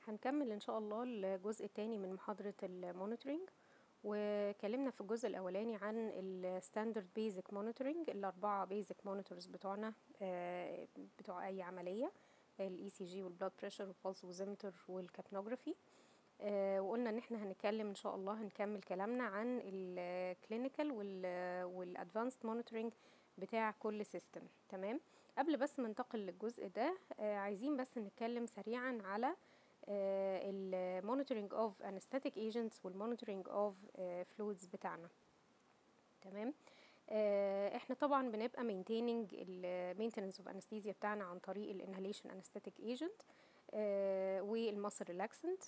هنكمل ان شاء الله الجزء الثاني من محاضرة المونيتورنج وكلمنا في الجزء الاولاني عن الستاندرد بيزك مونيتورنج الاربعة بيزك مونيتورز بتوعنا آه، بتوع اي عملية الاي سي جي والبلاد بريشر والبولس اوزيمتر والكابنوجرافي آه، وقلنا ان احنا هنتكلم ان شاء الله هنكمل كلامنا عن الكلينيكال والادفانسد مونيتورنج بتاع كل سيستم تمام قبل بس ما ننتقل للجزء ده آه، عايزين بس نتكلم سريعا على المونيتورنج اوف انستاتيك ايجنتس والمونيتورنج اوف فلويدز بتاعنا تمام آه، احنا طبعا بنبقى maintaining المينتنس اوف انستيزيا بتاعنا عن طريق الانهاليشن انستاتيك ايجنت والمصر ريلاكسنت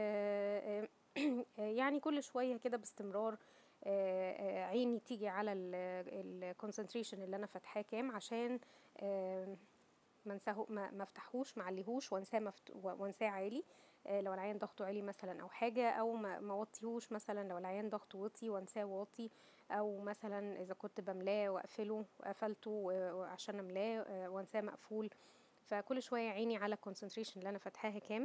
يعني كل شويه كده باستمرار آه، آه، عيني تيجي على الكونسنتريشن اللي انا فاتحاه كام عشان آه، ما انساه ما ما افتحوش ما عليهوش وانساه مفت... وانساه عالي آه، لو العيان ضغطه عالي مثلا او حاجه او ما ما وطيهوش مثلا لو العيان ضغطه وطي وانساه واطي او مثلا اذا كنت بملاه واقفله وقفلته و- عشان املاه آه، وانساه مقفول فكل شويه عيني على الكونسنتريشن اللي انا فاتحاها كام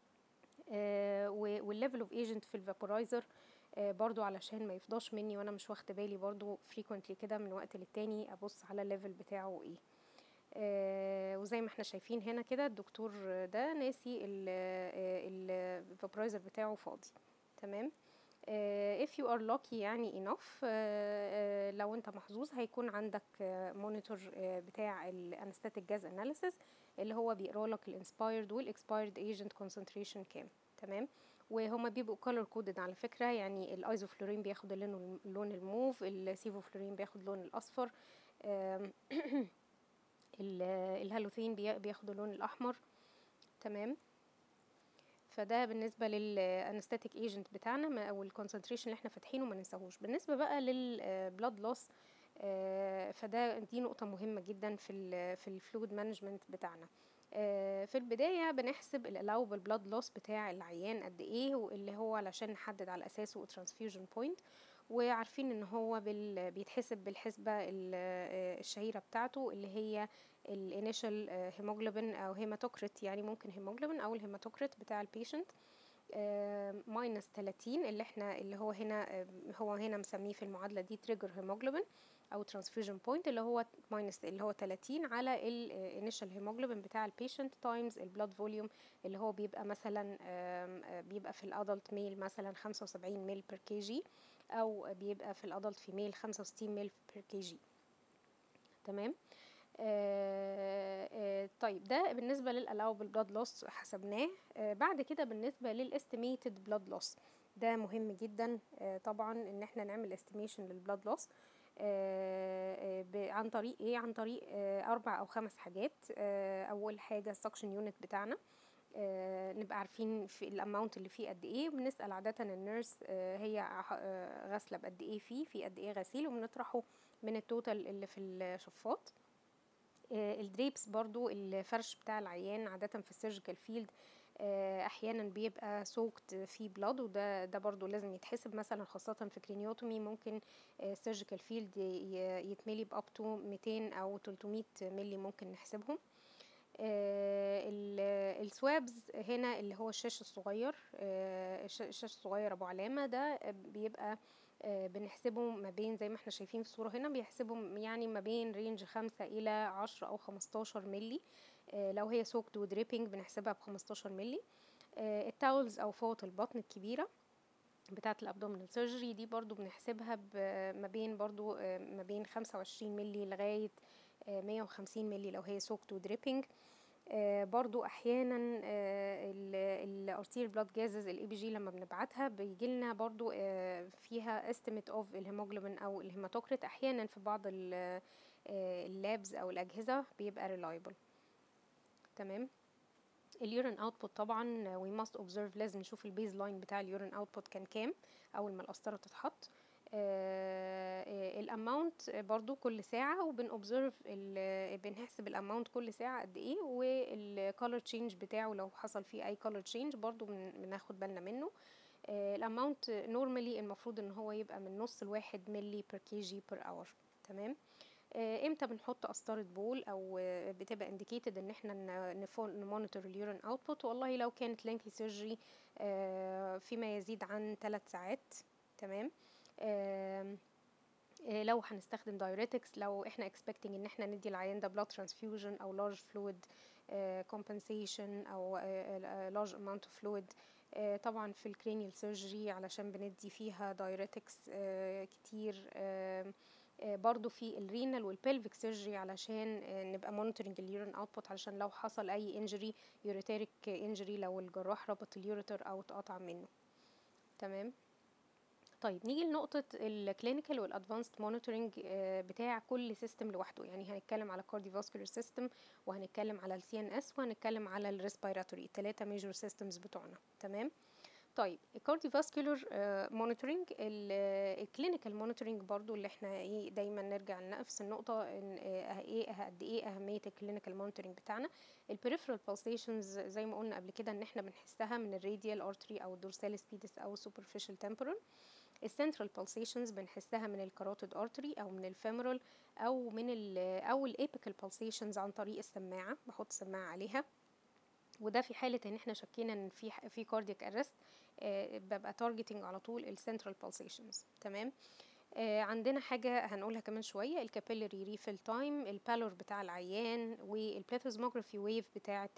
والليفل اوف ايجنت في الفابورايزر برضو علشان ما يفضاش مني وانا مش واخده بالي برضو frequently كده من وقت للتاني ابص على الليفل بتاعه ايه آه، وزي ما احنا شايفين هنا كده الدكتور ده ناسي الفابرايزر بتاعه فاضي تمام آه، if you are lucky يعني enough آه، آه، لو انت محظوظ هيكون عندك مونيتور بتاع الانستاتيك جاز اناليسيس اللي هو بيقرا لك الانسبايرد والاكسبايرد ايجنت كونسنتريشن كام تمام وهما بيبقوا كولر كودد على فكره يعني الايزوفلورين بياخد اللون اللون الموف السيفوفلورين بياخد اللون الاصفر آم، ال- الهالوثين بي- بياخد اللون الاحمر تمام فده بالنسبه للانستاتيك ايجنت بتاعنا ما- او الكونسنتريشن اللي احنا فاتحينه ما ننساهوش بالنسبه بقى للبلاد لوس فده دي نقطه مهمه جدا في ال في الفلويد مانجمنت بتاعنا آه، في البدايه بنحسب الالاوبل بلاد لوس بتاع العيان قد ايه واللي هو علشان نحدد على اساسه ترانسفيوجن بوينت وعارفين ان هو بال بيتحسب بالحسبه ال- آه، الشهيره بتاعته اللي هي الانيشال هيموجلوبين او هيماتوكريت يعني ممكن هيموجلوبين او الهيماتوكريت بتاع البيشنت ماينس 30 اللي احنا اللي هو هنا آه، هو هنا مسميه في المعادله دي تريجر هيموجلوبين او ترانسفيوجن بوينت اللي هو ماينس اللي هو 30 على الانيشال هيموجلوبين بتاع البيشنت تايمز البلاد فوليوم اللي هو بيبقى مثلا آم، آه، بيبقى في الادلت ميل مثلا 75 ميل بير كي جي او بيبقى في الادلت فيميل 65 ميل بير كي جي تمام آه آه طيب ده بالنسبه للالاوبل بلاد لوس حسبناه آه بعد كده بالنسبه للاستيميتد بلاد لوس ده مهم جدا آه طبعا ان احنا نعمل استيميشن للبلاد لوس عن طريق ايه عن طريق آه اربع او خمس حاجات آه اول حاجه السكشن يونت بتاعنا آه نبقى عارفين في الاماونت اللي فيه قد ايه وبنسال عاده النيرس آه هي ح- آه غاسله بقد ايه فيه في قد ايه غسيل وبنطرحه من التوتال اللي في الشفاط آه، الدريبس برضو الفرش بتاع العيان عادة في السيرجيكال فيلد احيانا بيبقى سوكت فيه بلاد وده ده برضو لازم يتحسب مثلا خاصة في كرينيوتومي ممكن السيرجيكال فيلد يتملي باب تو 200 او 300 ملي ممكن نحسبهم آه، ال- السوابز هنا اللي هو الشاش الصغير آه، الش- الشاش الصغير ابو علامه ده بيبقى آه، بنحسبه ما بين زي ما احنا شايفين في الصوره هنا بيحسبوا يعني ما بين رينج خمسة الى عشرة او خمستاشر ملي آه، لو هي سوكت ودريبنج بنحسبها بخمستاشر ملي آه، التاولز او فوط البطن الكبيره بتاعة الابدومينال سيرجري دي برضو بنحسبها ب- ما بين برضو آه، ما بين 25 ملي لغاية آه، 150 ملي لو هي سوكت ودريبنج آه، برضو احيانا الارتير بلاد جازز الاي بي جي لما بنبعتها بيجي لنا برضو آه، فيها استيميت اوف الهيموجلوبين او الهيماتوكريت احيانا في بعض اللابز او الاجهزه بيبقى ريلايبل تمام اليورين اوتبوت طبعا وي ماست اوبزرف لازم نشوف البيز لاين بتاع اليورين اوتبوت كان كام اول ما القسطره تتحط الاماونت برضو كل ساعه وبنوبزرف بنحسب الاماونت كل ساعه قد ايه والكولر تشينج بتاعه لو حصل فيه اي كولر تشينج برضو بن- بناخد بالنا منه الاماونت نورمالي المفروض ان هو يبقى من نص لواحد ملي بير كي جي بير اور تمام آه، امتى بنحط قسطره بول او آه، بتبقى انديكيتد ان احنا نمونيتور اليورين اوتبوت والله لو كانت لينكي سيرجري فيما يزيد عن 3 ساعات تمام آم، آه، لو هنستخدم دايوريتكس لو احنا اكسبكتنج ان احنا ندي العيان ده بلاد ترانسفيوجن او لارج فلويد كومبنسيشن او لارج اماونت اوف فلويد طبعا في الكرينيال سيرجري علشان بندي فيها دايوريتكس كتير آم، آه، برضو في الرينال والبلفيك سيرجري علشان آه، نبقى مونيتورنج اليورين اوتبوت علشان لو حصل اي انجري يوريتيريك انجري لو الجراح ربط اليوريتر او اتقطع منه تمام طيب نيجي لنقطة الكلينيكال والادفانسد مونيتورنج بتاع كل سيستم لوحده يعني هنتكلم على الكارديوفاسكولار سيستم وهنتكلم على السي ان اس وهنتكلم على الريسبيراتوري الثلاثة ميجور سيستمز بتوعنا تمام طيب الكارديوفاسكولار مونيتورنج الكلينيكال مونيتورنج برضو اللي احنا ايه دايما نرجع لنفس النقطه ان آه، ايه قد ايه اهميه الكلينيكال مونيتورنج بتاعنا البريفرال بالسيشنز زي ما قلنا قبل كده ان احنا بنحسها من الراديال ارتري او الدورساليس بيدس او السوبرفيشال تمبورال السنترال بالسيشنز بنحسها من الكاروتيد ارتري او من الفيمورال او من ال او الابيكال بالسيشنز عن طريق السماعه بحط سماعه عليها وده في حاله ان احنا شكينا ان في في كاردياك ارست ببقى تارجتنج على طول السنترال بالسيشنز تمام آه، عندنا حاجة هنقولها كمان شوية الكابيلاري ريفيل تايم البالور بتاع العيان والبليثوزموجرافي ويف بتاعة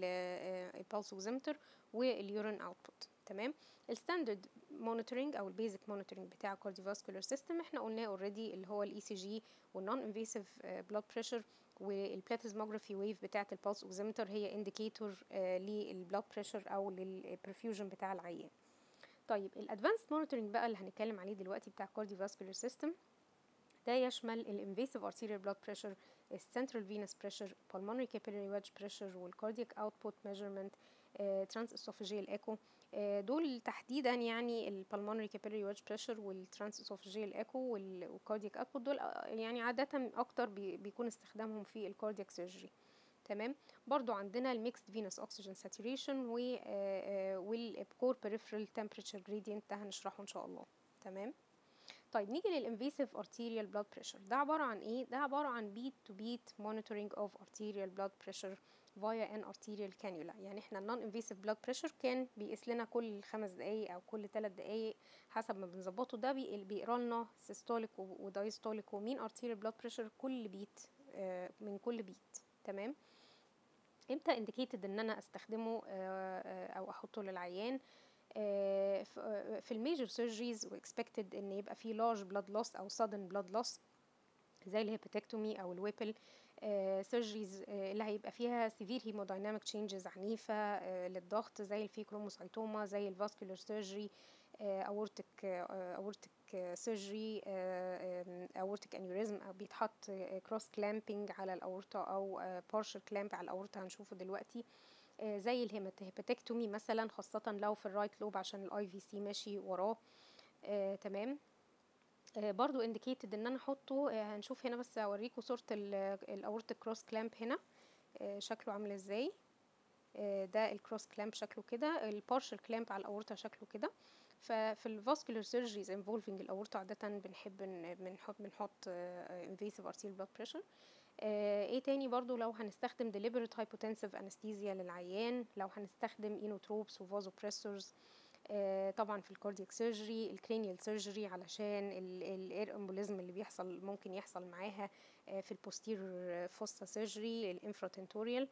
البالس اوكسيمتر واليورين اوتبوت تمام الستاندرد مونيتورنج او البيزك مونيتورنج بتاع الكارديوفاسكولار سيستم احنا قلناه اوريدي اللي هو الاي سي جي والنون انفيسيف بلاد بريشر والبلاتيزموجرافي ويف بتاعه البالس اوكسيمتر هي انديكيتور للبلاد بريشر او للبرفيوجن بتاع العيان طيب الادفانسد مونيتورنج بقى اللي هنتكلم عليه دلوقتي بتاع الكارديوفاسكولار سيستم ده يشمل الانفيسيف ارتيريال بلاد بريشر السنترال فينس بريشر pulmonary capillary wedge pressure والكاردياك اوتبوت ميجرمنت ترانس اسوفيجيال ايكو دول تحديدا يعني البلمونري كابيلاري ويدج بريشر والترانس اسوفيجيال ايكو والكاردياك اوتبوت دول آه، يعني عاده اكتر بي- بيكون استخدامهم في الكاردياك سيرجري تمام برضو عندنا الميكسد فينوس اوكسجين ساتوريشن والابكور بريفرال تمبريتشر جريدينت ده هنشرحه ان شاء الله تمام طيب نيجي للانفيسيف arterial blood pressure ده عبارة عن ايه ده عبارة عن beat to beat monitoring of arterial blood pressure via an arterial cannula يعني احنا النون invasive blood pressure كان بيقيس لنا كل خمس دقايق او كل ثلاث دقايق حسب ما بنظبطه ده بي- بيقرا لنا systolic ودايستوليك ومين arterial blood pressure كل بيت آه، من كل بيت تمام امتى indicated ان انا استخدمه آه، آه، او احطه للعيان آه، ف- آه، في الميجر سيرجريز واكسبكتد ان يبقى في لارج بلاد لوس او sudden بلاد لوس زي الهيباتكتومي او الويبل سيرجريز اللي هيبقى فيها سيفير هيمودايناميك تشينجز عنيفه آه، للضغط زي الفيكروموسايتوما زي الفاسكولار سيرجري اورتك اورتك سيرجري اورتك انيوريزم او بيتحط كروس كلامبنج على الاورطه او بارشل كلامب على الاورطه هنشوفه دلوقتي آه، زي الهيباتكتومي مثلا خاصه لو في الرايت لوب عشان الاي في سي ماشي وراه آه، تمام آه، برضو indicated ان انا احطه آه، هنشوف هنا بس اوريكم صورة الاورتيك كروس كلامب هنا آه، شكله عامل ازاي آه، ده الكروس كلامب شكله كده البارشل كلامب على الاورطة شكله كده ففي الفاسكولار سيرجريز انفولفينج الاورطة عادة بنحب ن- بنحط بنحط انفيسيف ارتيل بلاد بريشر ايه تاني برضو لو هنستخدم deliberate hypotensive anesthesia للعيان لو هنستخدم انوتروبس وفازوبريسورز آه، طبعا في الكاردياك سيرجري الكرينيال سيرجري علشان الاير امبوليزم اللي بيحصل ممكن يحصل معاها آه، في البوستير فوستا سيرجري الانفراتنتوريال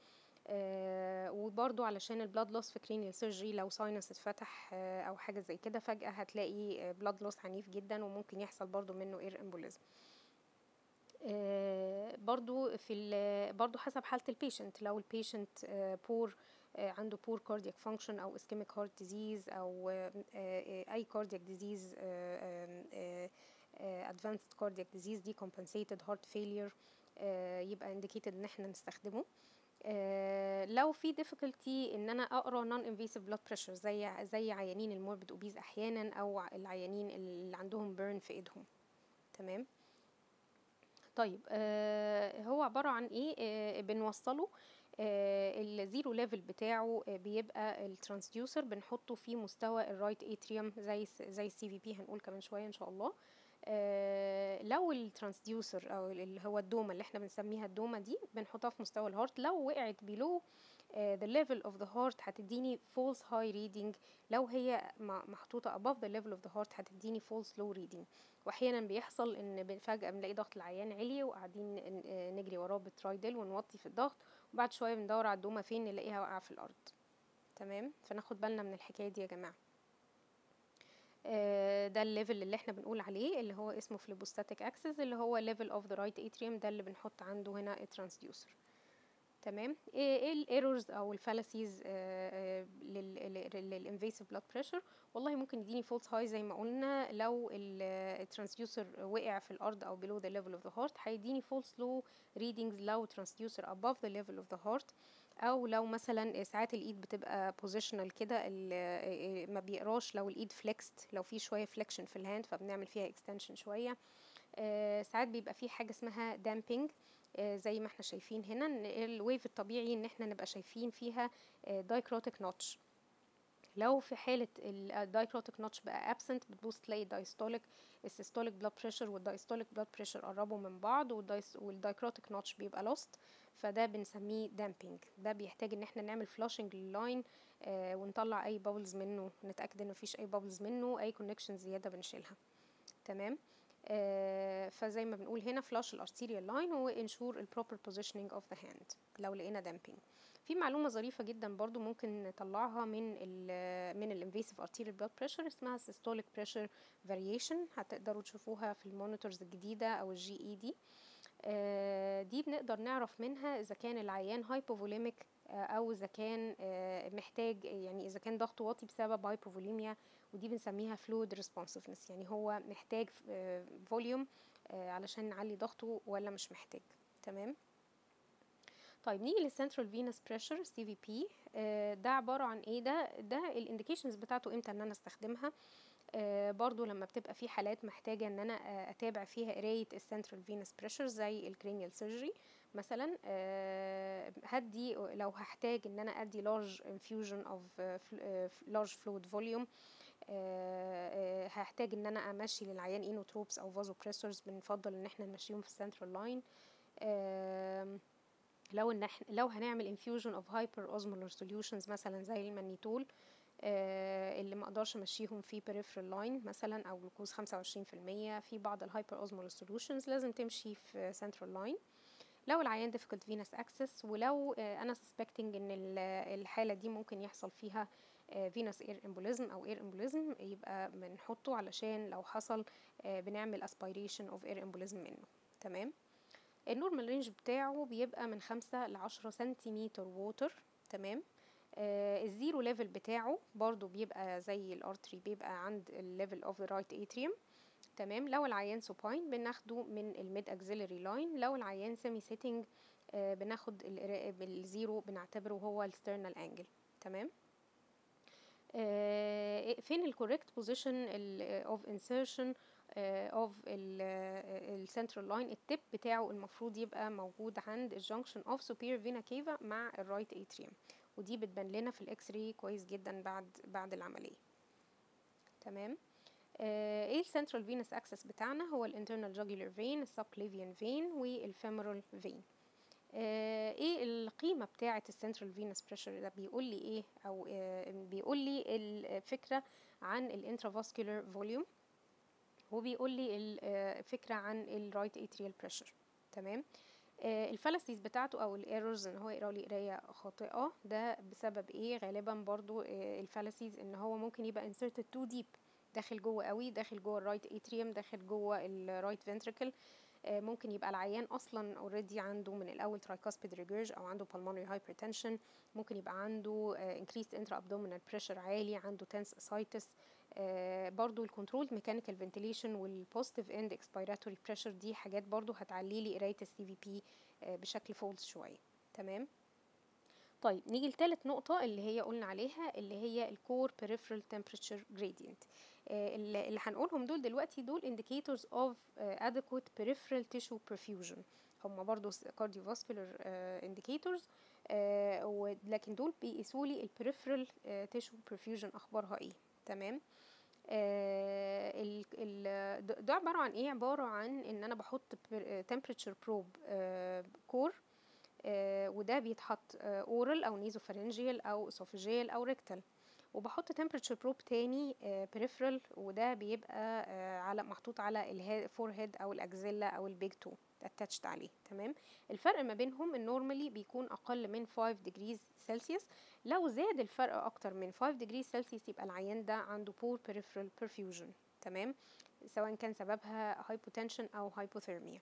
وبرضو علشان البلاد لوس في كرينيال سيرجري لو ساينس اتفتح آه، او حاجه زي كده فجاه هتلاقي بلاد لوس عنيف جدا وممكن يحصل برضو منه اير امبوليزم آه، برضو في ال- برضو حسب حالة البيشنت لو البيشنت بور عنده بور كاردياك فانكشن او اسكيميك هارت ديزيز او آه، آه، اي كاردياك ديزيز ادفانسد كاردياك ديزيز دي compensated heart failure آه، يبقى indicated ان احنا نستخدمه آه، لو في difficulty ان انا اقرا non invasive blood pressure زي زي عيانين الموربيد اوبيز احيانا او العيانين اللي عندهم بيرن في ايدهم تمام طيب آه هو عبارة عن ايه آه بنوصله آه الزيرو ليفل بتاعه آه بيبقى الترانسديوسر بنحطه في مستوى الرايت اتريوم زي س- زي السي في بي هنقول كمان شوية ان شاء الله آه لو الترانسديوسر او اللي هو الدومه اللي احنا بنسميها الدومه دي بنحطها في مستوى الهارت لو وقعت بيلو the level of the heart هتديني false high reading لو هي محطوطة above the level of the heart هتديني false low reading واحيانا بيحصل ان فجأة بنلاقي ضغط العيان علي وقاعدين نجري وراه بالترايدل ونوطي في الضغط وبعد شوية بندور على الدومة فين نلاقيها واقعة في الأرض تمام فناخد بالنا من الحكاية دي يا جماعة ده الليفل اللي احنا بنقول عليه اللي هو اسمه فليبوستاتيك اكسس اللي هو ليفل اوف ذا رايت اتريوم ده اللي بنحط عنده هنا الترانسديوسر تمام ايه الايرورز او الفالسيز للانفيسيف بلاد بريشر والله ممكن يديني فولس هاي زي ما قلنا لو الترانسديوسر وقع في الارض او below the level of the heart هيديني فولس لو readings لو ترانسديوسر above the level of the heart او لو مثلا ساعات الايد بتبقى بوزيشنال كده ما بيقراش لو الايد فليكست لو في شويه فليكشن في الهاند فبنعمل فيها اكستنشن شويه ساعات بيبقى في حاجه اسمها دامبينج زي ما احنا شايفين هنا ان الويف الطبيعي ان احنا نبقى شايفين فيها دايكروتيك نوتش لو في حالة الدايكروتيك نوتش بقى absent بتبص تلاقي دايستوليك السيستوليك بلاد بريشر والدايستوليك بلاد بريشر قربوا من بعض والدايكروتيك نوتش بيبقى لوست فده بنسميه دامبينج ده بيحتاج ان احنا نعمل فلاشنج لللاين آه ونطلع اي بابلز منه نتاكد ان مفيش اي بابلز منه اي كونكشن زياده بنشيلها تمام آه فزي ما بنقول هنا فلاش الارتيريال لاين وانشور البروبر بوزيشننج اوف ذا هاند لو لقينا دامبينج في معلومه ظريفه جدا برضو ممكن نطلعها من ال من الانفيسيف ارتيريال بلاد بريشر اسمها سيستوليك بريشر فاريشن هتقدروا تشوفوها في المونيتورز الجديده او الجي اي دي آه دي بنقدر نعرف منها اذا كان العيان هايبوفوليميك او اذا كان محتاج يعني اذا كان ضغطه واطي بسبب هايبوفوليميا ودي بنسميها فلويد ريسبونسفنس يعني هو محتاج فوليوم علشان نعلي ضغطه ولا مش محتاج تمام طيب نيجي للسنترال فينس بريشر سي في بي ده عباره عن ايه ده ده الانديكيشنز بتاعته امتى ان انا استخدمها آه برضو لما بتبقى في حالات محتاجة ان انا آه اتابع فيها قراية السنترال فينس بريشر زي الكرينيال سيرجري مثلا آه هدي لو هحتاج ان انا ادي لارج انفيوجن اوف لارج فلويد فوليوم هحتاج ان انا امشي للعيان اينوتروبس او فازو بريسورز بنفضل ان احنا نمشيهم في السنترال لاين لو ان احنا لو هنعمل انفيوجن اوف هايبر اوزمولار سوليوشنز مثلا زي المانيتول آه اللي ما اقدرش امشيهم في peripheral line مثلا او جلوكوز 25% في بعض الهايبر اوزمولار سوليوشنز لازم تمشي في central line لو العيان difficult venous access ولو آه انا suspecting ان الحالة دي ممكن يحصل فيها آه venous air embolism او air embolism يبقى بنحطه علشان لو حصل بنعمل aspiration of air embolism منه تمام النورمال رينج بتاعه بيبقى من خمسة لعشرة سنتيمتر ووتر تمام آه الزيرو ليفل بتاعه برضو بيبقى زي الارتري بيبقى عند الليفل اوف ذا رايت اتريوم تمام لو العيان سوباين بناخده من الميد اكسيلري لاين لو العيان سيمي سيتنج آه بناخد بالزيرو بنعتبره هو السترنال انجل تمام آه فين الكوريكت بوزيشن اوف انسيرشن اوف السنترال لاين التip بتاعه المفروض يبقى موجود عند الجنكشن اوف superior فينا كيفا مع الرايت اتريوم ودي بتبان لنا في الاكس راي كويس جدا بعد بعد العمليه تمام آه ايه السنترال فينس اكسس بتاعنا هو الانترنال جاجولار فين السبكليفيان فين والفيمورال فين آه ايه القيمه بتاعه السنترال فينس بريشر ده بيقول لي ايه او آه بيقول لي الفكره عن الانترافاسكولار فوليوم وبيقول لي الفكره عن الرايت اتريال بريشر تمام الفلسيز بتاعته او الايرورز ان هو يقرا لي قرايه خاطئه ده بسبب ايه غالبا برضو الفلسيز ان هو ممكن يبقى inserted too deep داخل جوه قوي داخل جوه الرايت اتريوم داخل جوه الرايت فنتريكل ممكن يبقى العيان اصلا اوريدي عنده من الاول tricuspid regurg او عنده pulmonary hypertension ممكن يبقى عنده increased intra-abdominal pressure عالي عنده tense ascites آه برضو الكنترول ميكانيكال فنتيليشن والبوزيتيف اند اكسبيراتوري بريشر دي حاجات برضو هتعلي لي قرايه السي في بي بشكل فولس شويه تمام طيب نيجي لتالت نقطة اللي هي قلنا عليها اللي هي الكور peripheral temperature gradient آه اللي هنقولهم دول دلوقتي دول indicators of uh, adequate peripheral tissue perfusion هم برضو cardiovascular uh, indicators uh, لكن دول بيقيسوا لي البريفرال tissue perfusion اخبارها ايه تمام آه، ال- ال- ده- ده عبارة عن ايه عبارة عن ان انا بحط temperature probe كور وده بيتحط اورال او نيزوفارنجيال او اسوفيجيال او ريكتال وبحط temperature probe تاني peripheral وده بيبقى آه، على محطوط على الفورهيد او الاكزيلا او البيج تو اتاتشد عليه تمام الفرق ما بينهم النورمالي بيكون اقل من 5 degrees سلسيوس لو زاد الفرق اكتر من 5 degrees سلسيوس يبقى العيان ده عنده poor peripheral perfusion تمام سواء كان سببها hypotension او hypothermia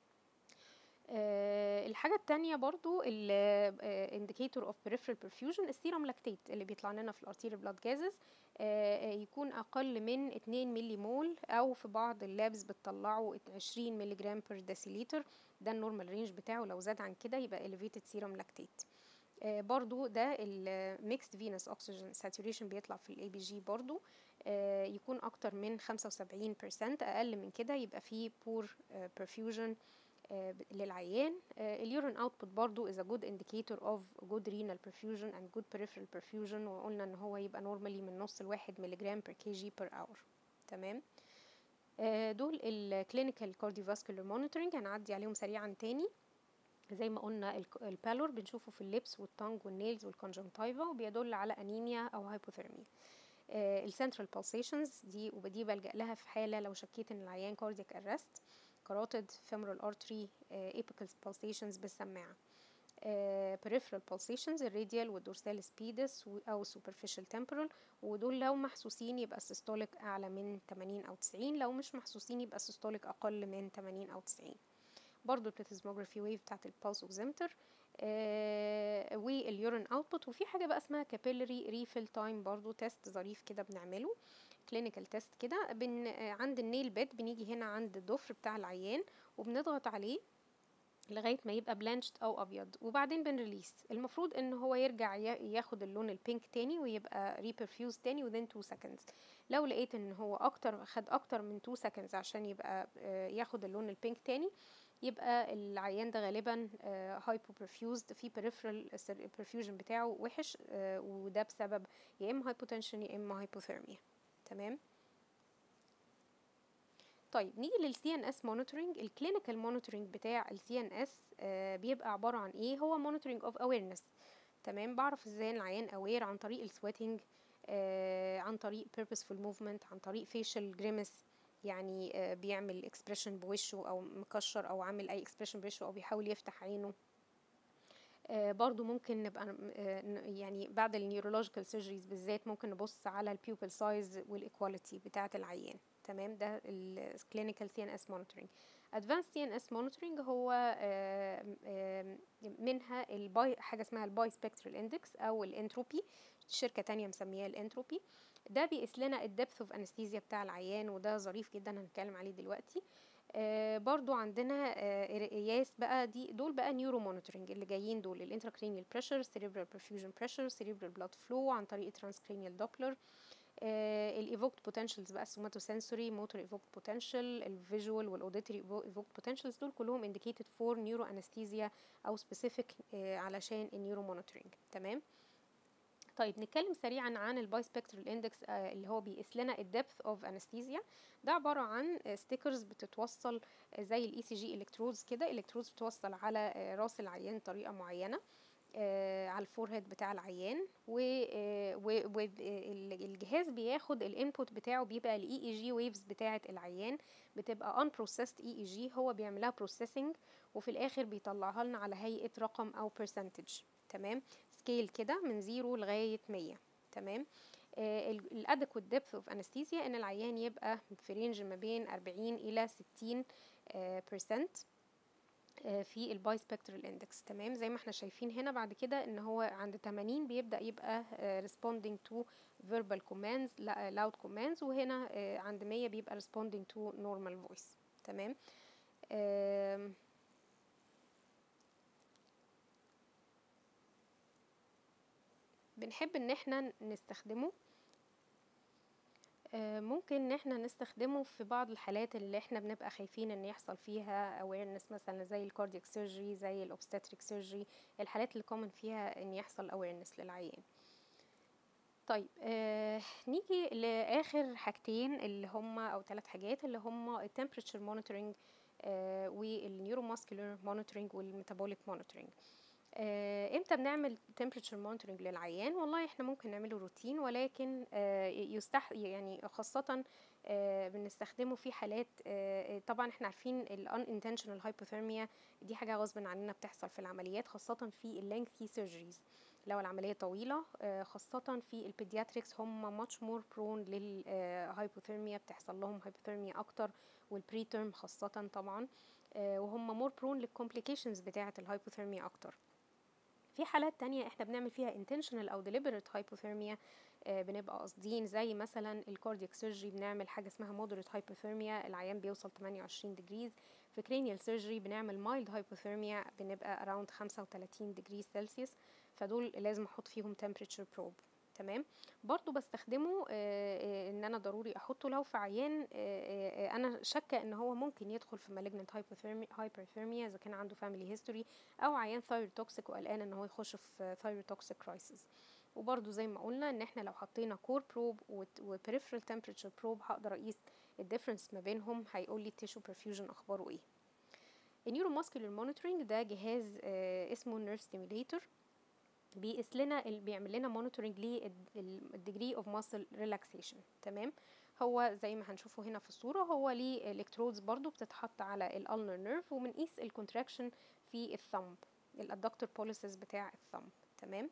آه، الحاجة التانية برضو ال indicator of peripheral perfusion السيرم لاكتيت اللي بيطلع لنا في الارتيري بلاد جازز يكون أقل من 2 ملي مول أو في بعض اللابس بتطلعوا 20 ملي جرام بير ديسيليتر ده النورمال رينج بتاعه لو زاد عن كده يبقى elevated serum lactate آه، برضو ده الميكست فينس اوكسجين ساتوريشن بيطلع في الاي بي جي برضو آه، يكون اكتر من 75% اقل من كده يبقى فيه بور perfusion آه، ب- للعيان اليورين اوتبوت برضو is a good indicator of good renal perfusion and good peripheral perfusion وقلنا ان هو يبقى normally من نص لواحد مليجرام per kg per hour تمام آه، دول الكلينيكال كارديوفاسكولار مونيتورنج هنعدي عليهم سريعا تاني زي ما قلنا الك- البالور بنشوفه في الليبس والتانج والنيلز والكونجنكتيفا وبيدل على انيميا او هايبوثيرميا السنترال بالسيشنز دي ودي بلجأ لها في حالة لو شكيت ان العيان كاردياك ارست كاروتيد femoral artery apical pulsations بالسماعة آه، peripheral pulsations الراديال والدورسال سبيدس او superficial temporal ودول لو محسوسين يبقى السيستوليك اعلى من 80 او 90 لو مش محسوسين يبقى السيستوليك اقل من 80 او 90 برضو البلاتيزموجرافي ويف بتاعت البالس اوكسيمتر آه واليورين اوتبوت وفي حاجه بقى اسمها كابيلري ريفيل تايم برضو تيست ظريف كده بنعمله كلينيكال تيست كده بن آه، عند النيل بيد بنيجي هنا عند الضفر بتاع العيان وبنضغط عليه لغايه ما يبقى بلانشد او ابيض وبعدين بنريليس المفروض ان هو يرجع ي- ياخد اللون البينك تاني ويبقى ريبرفيوز تاني within 2 seconds لو لقيت ان هو اكتر خد اكتر من 2 seconds عشان يبقى آه، ياخد اللون البينك تاني يبقى العيان ده غالبا هايبو برفيوزد في peripheral perfusion بتاعه وحش آه، وده بسبب يا اما هايبوتنشن يا اما هايبوثيرميا تمام طيب نيجي للسي ان اس مونيتورنج الكلينيكال مونيتورنج بتاع السي ان اس بيبقى عباره عن ايه هو مونيتورنج اوف اويرنس تمام بعرف ازاي العيان اوير عن طريق السويتنج آه عن طريق purposeful movement عن طريق facial grimace يعني آه بيعمل اكسبريشن بوشه او مكشر او عامل اي اكسبريشن بوشه او بيحاول يفتح عينه آه برضو ممكن نبقى آه ن- يعني بعد النيورولوجيكال سيرجريز بالذات ممكن نبص على البيوبل سايز والايكواليتي بتاعه العيان تمام ده الكلينيكال سي ان اس مونيتورنج ادفانس سي ان اس مونيتورنج هو آم، آم، منها الباي حاجه اسمها الباي سبكترال اندكس او الانتروبي شركه تانية مسمياه الانتروبي ده بيقيس لنا الدبث اوف انستيزيا بتاع العيان وده ظريف جدا هنتكلم عليه دلوقتي آه برضو عندنا آه قياس بقى دي دول بقى نيورو مونيتورنج اللي جايين دول الانتراكرينيال بريشر سيريبرال برفيوجن بريشر سيريبرال بلاد فلو عن طريق ترانسكرينيال دوبلر الايفوكت بوتنشالز بقى السوماتوسنسوري موتور ايفوكت بوتنشال الفيجوال والاوديتري ايفوكت بوتنشالز دول كلهم انديكيتد فور نيورو انستيزيا او سبيسيفيك علشان النيورو مونيتورنج تمام طيب نتكلم سريعا عن الباي سبكترال اندكس اللي هو بيقيس لنا الدبث اوف انستيزيا ده عباره عن ستيكرز بتتوصل آه، زي الاي سي جي الكترودز كده الكترودز بتوصل على آه، راس العيان بطريقه معينه آه، على الفورهيد بتاع العيان والجهاز بياخد الانبوت بتاعه بيبقى الاي اي جي ويفز بتاعه العيان بتبقى ان بروسيسد اي اي جي هو بيعملها بروسيسنج وفي الاخر بيطلعها لنا على هيئه رقم او برسنتج تمام سكيل كده من زيرو لغايه 100 تمام الادكوت ديبث اوف انستيزيا ان العيان يبقى في رينج ما بين 40 الى 60 برسنت في الباي سبكترال اندكس تمام زي ما احنا شايفين هنا بعد كده ان هو عند 80 بيبدا يبقى آه، responding to verbal commands لا- loud commands وهنا آه، عند 100 بيبقى responding to normal voice تمام آم، بنحب ان احنا نستخدمه آه، ممكن ان احنا نستخدمه في بعض الحالات اللي احنا بنبقى خايفين ان يحصل فيها awareness مثلا زي الكاردياك سيرجري زي الاوبستاتريك سيرجري الحالات اللي common فيها ان يحصل awareness للعيان طيب آه نيجي لاخر حاجتين اللي هم او ثلاث حاجات اللي هم التمبريتشر مونيتورنج آه والنيوروماسكولار مونيتورنج والميتابوليك مونيتورنج آه امتى بنعمل temperature monitoring للعيان والله احنا ممكن نعمله روتين ولكن آه يستح يعني خاصة آه بنستخدمه في حالات آه طبعا احنا عارفين ال unintentional hypothermia دي حاجة غصب عننا بتحصل في العمليات خاصة في ال lengthy surgeries لو العملية طويلة آه خاصة في البيدياتريكس هم much more prone للهايبوثيرميا بتحصل لهم هايبوثيرميا أكتر والبريترم خاصة طبعا وهم more prone للكومبليكيشنز بتاعة الهايبوثيرميا أكتر في حالات تانية احنا بنعمل فيها intentional او deliberate hypothermia آه بنبقى قاصدين زي مثلا الكاردياك سيرجري بنعمل حاجه اسمها moderate hypothermia العيان بيوصل 28 ديجريز في cranial surgery بنعمل mild hypothermia بنبقى around 35 ديجري سلسيوس فدول لازم احط فيهم temperature probe تمام برضو بستخدمه آه ان انا ضروري احطه لو في عيان آه انا شاكه ان هو ممكن يدخل في malignant hyperthermia اذا كان عنده family history او عيان thyroid toxic وقلقان ان هو يخش في thyroid toxic crisis وبرضو زي ما قلنا ان احنا لو حطينا core probe و peripheral temperature probe هقدر اقيس الديفرنس ما بينهم هيقول لي التيشو perfusion اخباره ايه النيوروماسكولار مونيتورنج ده جهاز آه اسمه نيرف ستيميليتور بيقيس لنا بيعمل لنا مونيتورنج للديجري اوف ماسل ريلاكسيشن تمام هو زي ما هنشوفه هنا في الصوره هو ليه الكترودز برضو بتتحط على الالنر نيرف وبنقيس الكونتراكشن في الثمب الادكتور بوليسز بتاع الثمب تمام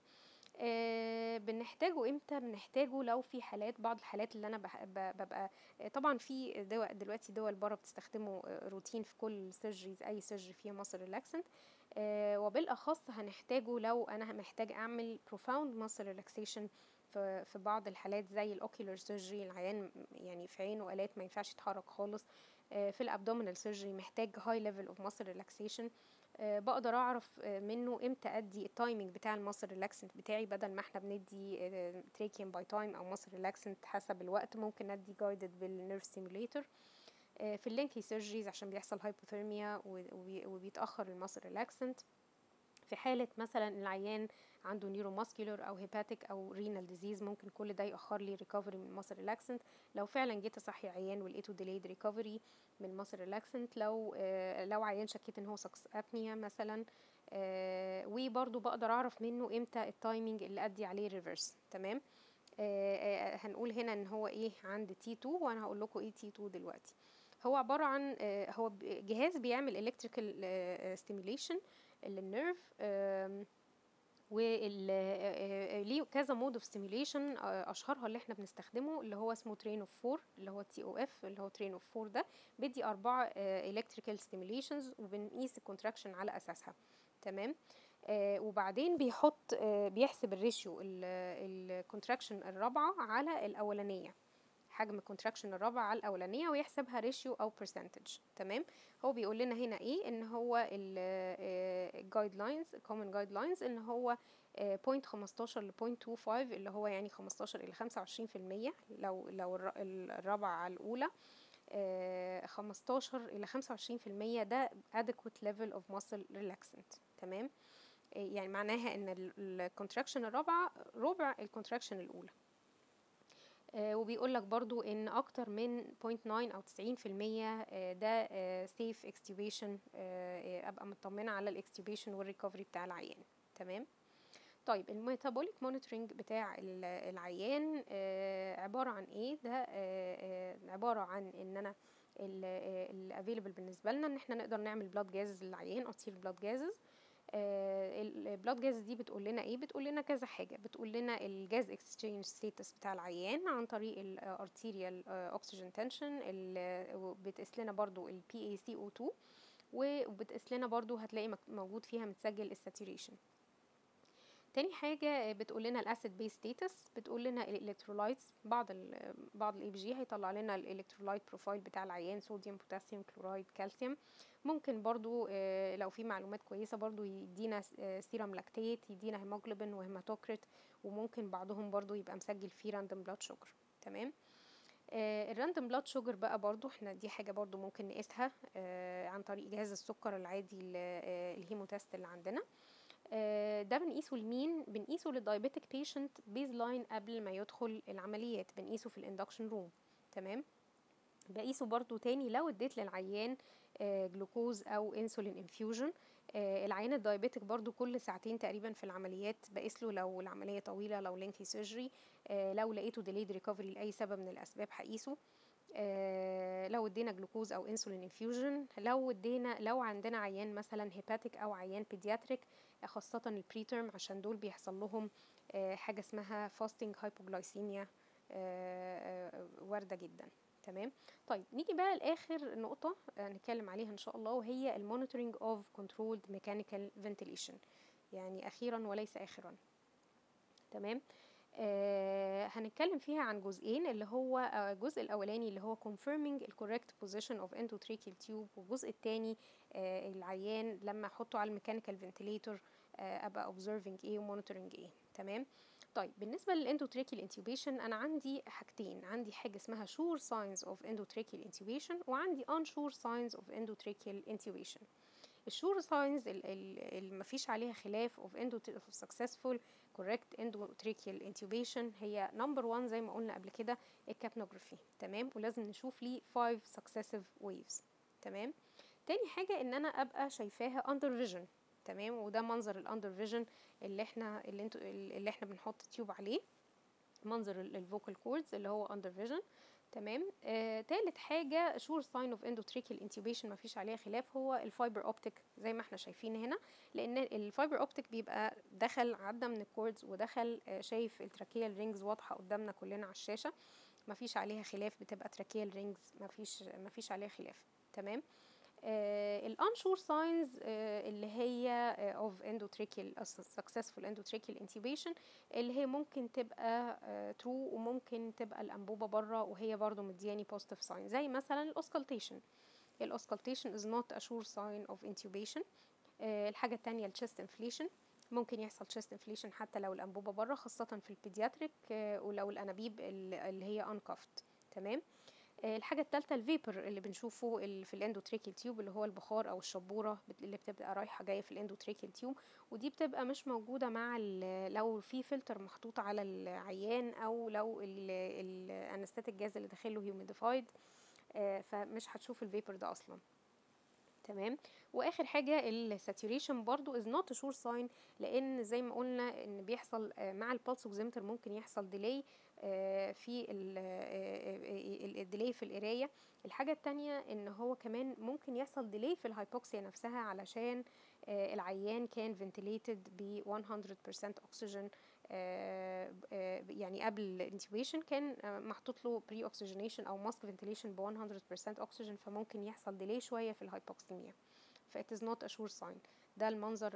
آه بنحتاجه امتى بنحتاجه لو في حالات بعض الحالات اللي انا ببقى طبعا في دول دلوقتي دول بره بتستخدمه روتين في كل سيرجريز اي سيرجري فيها ماسل ريلاكسنت آه وبالاخص هنحتاجه لو انا محتاج اعمل profound muscle relaxation في في بعض الحالات زي الاوكيولار سيرجري العيان يعني في عينه الات ما ينفعش يتحرك خالص آه في الابدومينال سيرجري محتاج هاي ليفل اوف muscle relaxation أه بقدر اعرف منه امتى ادي التايمنج بتاع المصل ريلاكسنت بتاعي بدل ما احنا بندي تريكيوم باي تايم او مصل ريلاكسنت حسب الوقت ممكن ادي جايدد بالنيرف ستيموليتور أه في اللينكي سيرجريز عشان بيحصل هايبوثيرميا وبيتاخر المصل ريلاكسنت في حالة مثلا العيان عنده نيوروماسكولار او هيباتيك او رينال ديزيز ممكن كل ده يأخر لي ريكفري من المصل ريلاكسنت لو فعلا جيت اصحي عيان ولقيته ديليد ريكفري من المصل ريلاكسنت لو آه لو عيان شكيت ان هو سكس ابنيا مثلا آه وبرضو بقدر اعرف منه امتى التايمينج اللي ادي عليه ريفرس تمام آه هنقول هنا ان هو ايه عند تي 2 وانا هقول لكم ايه تي 2 دلوقتي هو عبارة عن هو جهاز بيعمل الكتريكال ستيميوليشن للنيرف وليه كذا مود اوف ستيميوليشن اشهرها اللي احنا بنستخدمه اللي هو اسمه ترين اوف فور اللي هو تي او اف اللي هو ترين اوف فور ده بيدي اربعه الكتريكال ستيميوليشنز وبنقيس الكونتراكشن على اساسها تمام آه وبعدين بيحط آه بيحسب الريشيو الكونتراكشن الرابعه على الاولانيه حجم الكونتراكشن الرابعة على الأولانية ويحسبها ريشيو أو برسنتج تمام هو بيقول لنا هنا إيه إن هو الجايد لاينز كومن جايد لاينز إن هو بوينت خمستاشر لبوينت تو فايف اللي هو يعني خمستاشر إلى خمسة وعشرين في المية لو لو الرابعة على الأولى خمستاشر إلى خمسة وعشرين في المية ده adequate level of muscle relaxant تمام يعني معناها ان الكونتراكشن الرابعة ربع الكونتراكشن الأولى آه وبيقول لك برضو ان اكتر من 0.9 او 90% آه ده آه safe extubation ابقى مطمنه على الاكستيوبيشن والريكفري بتاع العيان تمام طيب الميتابوليك مونيتورنج بتاع العيان عباره عن ايه ده عباره عن ان انا الافيلبل بالنسبه لنا ان احنا نقدر نعمل بلاد جازز للعيان اصيل بلاد جازز البلاد جاز دي بتقول لنا ايه بتقول لنا كذا حاجه بتقول لنا الجاز اكسشينج ستيتس بتاع العيان عن طريق الارتيريال اوكسجين تنشن بتقيس لنا برضو البي اي سي او 2 وبتقيس لنا برضو هتلاقي موجود فيها متسجل الساتوريشن تاني حاجة بتقول لنا الاسيد بيس ستيتس بتقول لنا الالكترولايتس بعض ال بعض الاي بي جي هيطلع لنا الالكترولايت بروفايل بتاع العيان صوديوم بوتاسيوم كلورايد كالسيوم ممكن برضو لو في معلومات كويسة برضو يدينا سيرم لاكتيت يدينا هيموجلوبين وهيماتوكريت وممكن بعضهم برضو يبقى مسجل فيه راندوم بلاد شوجر تمام الراندوم بلاد شوجر بقى برضو احنا دي حاجة برضو ممكن نقيسها عن طريق جهاز السكر العادي الهيموتست اللي عندنا آه، ده بنقيسه لمين بنقيسه للدايابيتك بيشنت بيز لاين قبل ما يدخل العمليات بنقيسه في الاندكشن روم تمام بقيسه برضو تاني لو اديت للعيان آه، جلوكوز او انسولين انفيوجن العيان الدايابيتك برضو كل ساعتين تقريبا في العمليات بقيس له لو العمليه طويله لو لينكي سيرجري لو لقيته ديليد ريكفري لاي سبب من الاسباب هقيسه آه، لو ادينا جلوكوز او انسولين انفيوجن لو ادينا لو عندنا عيان مثلا هيباتيك او عيان بيدياتريك خاصة البريترم عشان دول بيحصل لهم آه، حاجة اسمها فاستنج هايبوجلايسيميا واردة جدا تمام طيب نيجي بقى لاخر نقطة آه، نتكلم عليها ان شاء الله وهي المونيتورنج اوف كنترولد ميكانيكال فنتيليشن يعني اخيرا وليس اخرا تمام آه هنتكلم فيها عن جزئين اللي هو آه الجزء الاولاني اللي هو confirming the correct position of endotracheal tube والجزء الثاني آه العيان لما احطه على الميكانيكال فنتليتور آه ابقى observing ايه ومونيتورنج ايه تمام طيب بالنسبه للاندوتريكيال انتوبيشن انا عندي حاجتين عندي حاجه اسمها sure signs of endotracheal intubation وعندي unsure signs of endotracheal intubation الشور ساينز اللي مفيش عليها خلاف of endo of successful correct endotracheal intubation هي نمبر 1 زي ما قلنا قبل كده الكابنوجرافي تمام ولازم نشوف ليه 5 successive waves تمام تاني حاجة ان انا ابقى شايفاها under vision تمام وده منظر الاندر فيجن اللي احنا اللي انتوا اللي احنا بنحط تيوب عليه منظر الفوكال كوردز اللي هو اندر فيجن تمام آه، تالت حاجة شور ساين اوف اندوتريكال انتوبيشن مفيش عليها خلاف هو الفايبر اوبتيك زي ما احنا شايفين هنا لان الفايبر اوبتيك بيبقى دخل عدى من الكوردز ودخل آه، شايف التراكيال رينجز واضحة قدامنا كلنا على الشاشة مفيش عليها خلاف بتبقى تراكيال رينجز مفيش مفيش عليها خلاف تمام الانشور ساينز اللي هي اوف اندوتريكال سكسسفول اندوتريكال انتوبيشن اللي هي ممكن تبقى ترو وممكن تبقى الانبوبه بره وهي برضو مدياني بوزيتيف ساين زي مثلا الاوسكالتيشن الاوسكالتيشن is not a sure sign of intubation آه، الحاجه الثانيه الشيست انفليشن ممكن يحصل chest inflation حتى لو الانبوبه بره خاصه في البيدياتريك آه، ولو الانابيب ال- اللي هي uncuffed تمام آه، الحاجة التالتة الفيبر اللي بنشوفه ال- في الاندوتريكال تيوب اللي هو البخار او الشبورة بت- اللي بتبقى رايحة جاية في الاندوتريكال تيوب ودي بتبقى مش موجودة مع ال- لو في فلتر محطوط على العيان او لو الانستاتيك جاز اللي داخله هيوميديفايد فمش هتشوف الفيبر ده اصلا تمام واخر حاجه الساتوريشن برضو از نوت شور ساين لان زي ما قلنا ان بيحصل آه، مع البلس اوكسيمتر ممكن يحصل ديلي في الديلي في القرايه الحاجه التانية ان هو كمان ممكن يحصل ديلي في الهايبوكسيا نفسها علشان آه، العيان كان فنتليتد ب 100% اكسجين يعني قبل الانتوبيشن كان آه، محطوط له بري اوكسجينيشن او ماسك فنتيليشن ب 100% اكسجين فممكن يحصل ديلي شويه في الهايبوكسيميا ف it is not a sure sign ده المنظر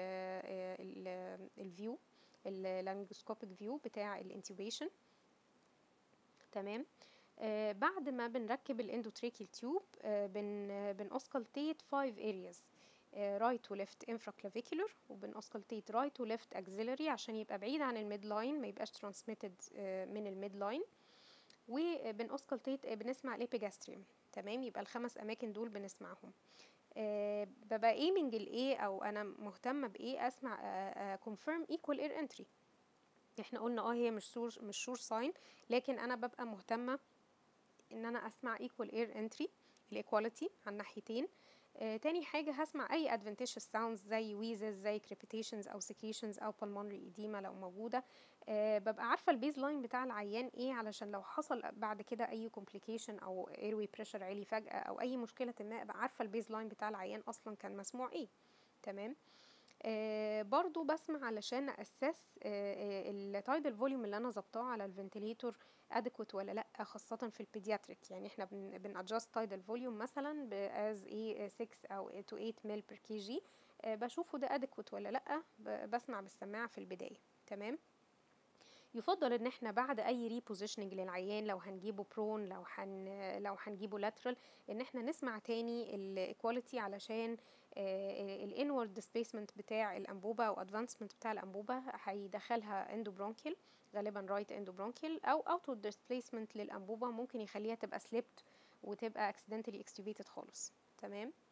الفيو اللانجوسكوبيك فيو بتاع الانتوبيشن تمام آه بعد ما بنركب الاندوتريكيال تيوب آه بن بنأسكلتيت 5 areas رايت وليفت انفراكلافيكولر وبنأسكلتيت رايت وليفت اكسيلري عشان يبقى بعيد عن الميد لاين ما يبقاش ترانسميتد من الميد لاين وبنأسكلتيت بنسمع الابيجاستريوم تمام يبقى الخمس اماكن دول بنسمعهم آه ببقى ايمنج الايه او انا مهتمه بايه اسمع كونفيرم ايكوال اير انتري احنا قلنا اه هي مش سور مش شور ساين لكن انا ببقى مهتمه ان انا اسمع ايكوال اير انتري الايكواليتي على الناحيتين آه تاني حاجة هسمع أي adventitious sounds زي ويزز زي crepitations أو secretions أو pulmonary edema لو موجودة آه ببقى عارفة البيز لاين بتاع العيان إيه علشان لو حصل بعد كده أي complication أو airway pressure عالي فجأة أو أي مشكلة ما أبقى عارفة البيز لاين بتاع العيان أصلا كان مسموع إيه تمام آه برضو بسمع علشان اسس آه التايدل فوليوم اللي انا ظبطاه على الفنتليتور ادكوت ولا لا خاصه في البيدياتريك يعني احنا بن بنادجست تايدل فوليوم مثلا باز ايه 6 او تو 8 مل بير كي جي بشوفه ده ادكوت ولا لا بسمع بالسماعه في البدايه تمام يفضل ان احنا بعد اي ريبوزيشننج للعيان لو هنجيبه برون لو هن لو هنجيبه لاترال ان احنا نسمع تاني الايكواليتي علشان الانورد ديسبيسمنت بتاع الانبوبه او ادفانسمنت بتاع الانبوبه هيدخلها اندوبرونكيال غالبا رايت اندوبرونكيال او اوتورد ديسبيسمنت للانبوبه ممكن يخليها تبقى سليبت وتبقى اكسيدنتالي اكستوبيتد خالص تمام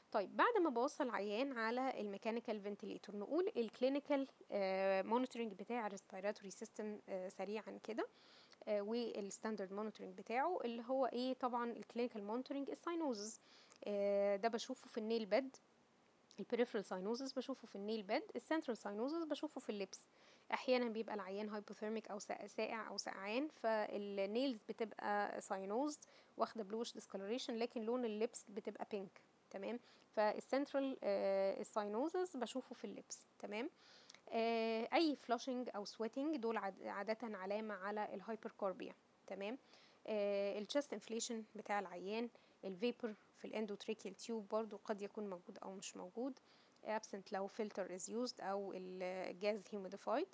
طيب بعد ما بوصل عيان على الميكانيكال فنتليتور نقول الكلينيكال مونيتورنج بتاع الريسبيراتوري سيستم سريعا كده والستاندرد مونيتورنج بتاعه اللي هو ايه طبعا الكلينيكال مونيتورنج الساينوزز ده بشوفه في النيل بيد البريفرال ساينوزز بشوفه في النيل بيد السنترال ساينوزز بشوفه في اللبس احيانا بيبقى العيان هايبوثيرميك او ساقع او سقعان فالنيلز بتبقى ساينوزد واخده بلوش ديسكولوريشن لكن لون اللبس بتبقى بينك تمام فالسنترال الساينوزز بشوفه في اللبس تمام آه اي فلاشنج او سويتنج دول عاده علامه على الهايبركوربيا تمام آه الشست انفليشن بتاع العيان الفيبر في الاندوتريكيال تيوب برضو قد يكون موجود او مش موجود absent لو filter is used او الجاز humidified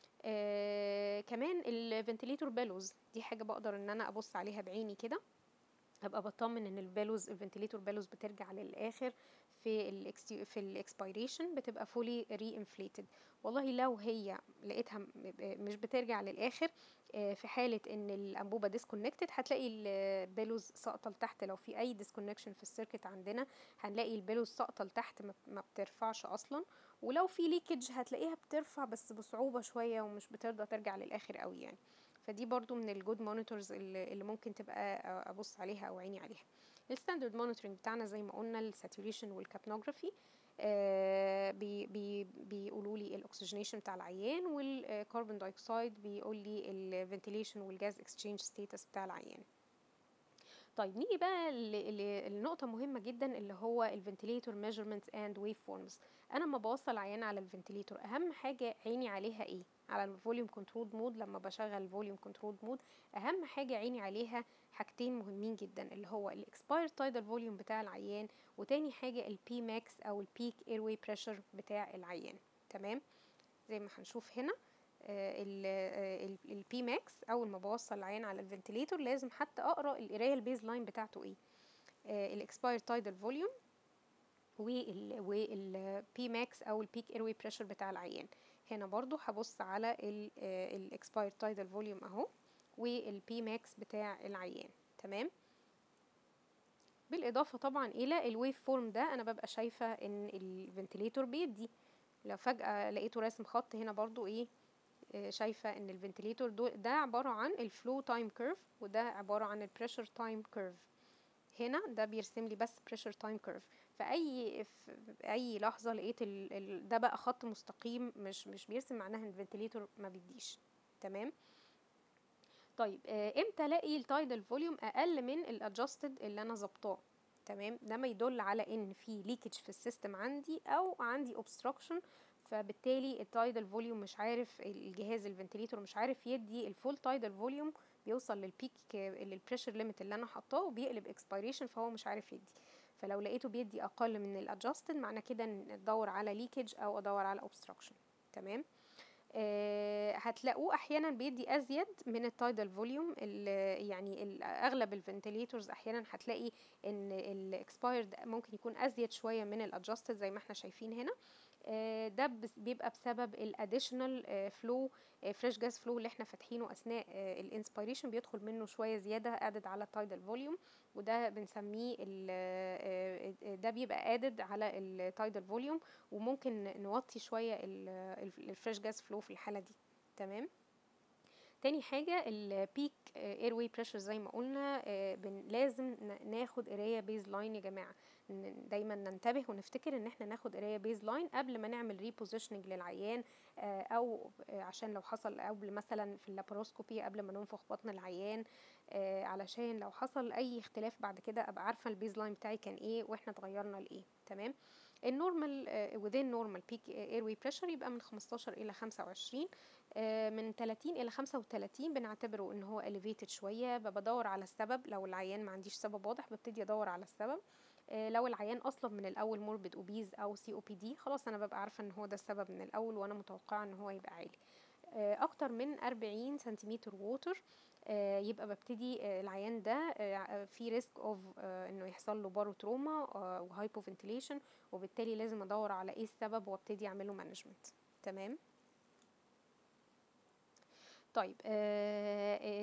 آه كمان الفنتليتور بيلوز دي حاجه بقدر ان انا ابص عليها بعيني كده ابقى بطمن ان البالوز الفنتليتور بالوز بترجع للاخر في ال في الاكسبيريشن بتبقى فولي ري انفليتد والله لو هي لقيتها مش بترجع للاخر في حاله ان الانبوبه ديسكونكتد هتلاقي البالوز ساقطه لتحت لو في اي ديسكونكشن في السيركت عندنا هنلاقي البالوز ساقطه لتحت ما بترفعش اصلا ولو في ليكج هتلاقيها بترفع بس بصعوبه شويه ومش بترضى ترجع للاخر قوي يعني فدي برضو من الجود مونيتورز اللي ممكن تبقى ابص عليها او عيني عليها الستاندرد مونيتورنج بتاعنا زي ما قلنا الساتوريشن والكابنوجرافي آه بي بي بيقولوا لي الاكسجينيشن بتاع العيان والكربون دايوكسيد بيقول لي الفنتيليشن والجاز اكسشينج ستيتس بتاع العيان طيب نيجي بقى لنقطة مهمة جدا اللي هو الفنتليتور ميجرمنتس اند ويف فورمز انا لما بوصل عيان على الفنتليتور اهم حاجة عيني عليها ايه على الفوليوم كنترول مود لما بشغل فوليوم كنترول مود اهم حاجة عيني عليها حاجتين مهمين جدا اللي هو الاكسباير تايدال فوليوم بتاع العيان وتاني حاجة البي ماكس او البيك ايروي بريشر بتاع العيان تمام زي ما هنشوف هنا البي ماكس اول ما بوصل العيان على الفنتليتور لازم حتى اقرا القرايه البيز لاين بتاعته ايه الاكسباير تايدال فوليوم والبي ماكس او البيك ايروي بريشر بتاع العيان هنا برضو هبص على الاكسباير تايدال فوليوم اهو والبي ماكس بتاع العيان تمام بالاضافه طبعا الى الويف فورم ده انا ببقى شايفه ان الفنتليتور بيدي لو فجاه لقيته راسم خط هنا برضو ايه شايفه ان الفنتليتور ده عباره عن الفلو تايم كيرف وده عباره عن البريشر تايم كيرف هنا ده بيرسم لي بس بريشر تايم كيرف فاي في اي لحظه لقيت ال ال ده بقى خط مستقيم مش مش بيرسم معناها ان الفنتليتور ما بيديش تمام طيب آه امتى الاقي التايدال فوليوم اقل من الادجستد اللي انا ظبطاه تمام ده ما يدل على ان في ليكج في السيستم عندي او عندي اوبستراكشن فبالتالي التايدال فوليوم مش عارف الجهاز الفنتليتور مش عارف يدي الفول تايدال فوليوم بيوصل للبيك للبريشر ليميت اللي انا حاطاه وبيقلب اكسبيريشن فهو مش عارف يدي فلو لقيته بيدي اقل من الادجستد معنى كده ان ادور على ليكج او ادور على اوبستراكشن تمام آه هتلاقوه احيانا بيدي ازيد من التايدال فوليوم يعني اغلب الفنتليتورز احيانا هتلاقي ان الاكسبايرد ممكن يكون ازيد شويه من الادجستد زي ما احنا شايفين هنا آه ده بيبقى بسبب الاديشنال فلو فريش جاز فلو اللي احنا فاتحينه اثناء آه الانسبيريشن بيدخل منه شويه زياده ادد على التايدال فوليوم وده بنسميه ده بيبقى ادد على التايدال فوليوم وممكن نوطي شويه الفريش جاز فلو في الحاله دي تمام تاني حاجة البيك اير واي بريشر زي ما قلنا لازم ناخد قراية بيز لاين يا جماعة دايما ننتبه ونفتكر ان احنا ناخد قرايه بيز لاين قبل ما نعمل ريبوزيشننج للعيان او عشان لو حصل قبل مثلا في اللاباروسكوبي قبل ما ننفخ بطن العيان علشان لو حصل اي اختلاف بعد كده ابقى عارفه البيز لاين بتاعي كان ايه واحنا اتغيرنا لايه تمام النورمال within نورمال بيك اير واي بريشر يبقى من 15 الى 25 من 30 الى 35 بنعتبره ان هو elevated شويه بدور على السبب لو العيان ما عنديش سبب واضح ببتدي ادور على السبب لو العيان اصلا من الاول موربيد اوبيز او سي او بي دي خلاص انا ببقى عارفه ان هو ده السبب من الاول وانا متوقعه ان هو يبقى عالي اكتر من 40 سنتيمتر ووتر يبقى ببتدي العيان ده في ريسك اوف انه يحصل له بارو تروما وهايبو فنتيليشن وبالتالي لازم ادور على ايه السبب وابتدي اعمله مانجمنت تمام طيب آه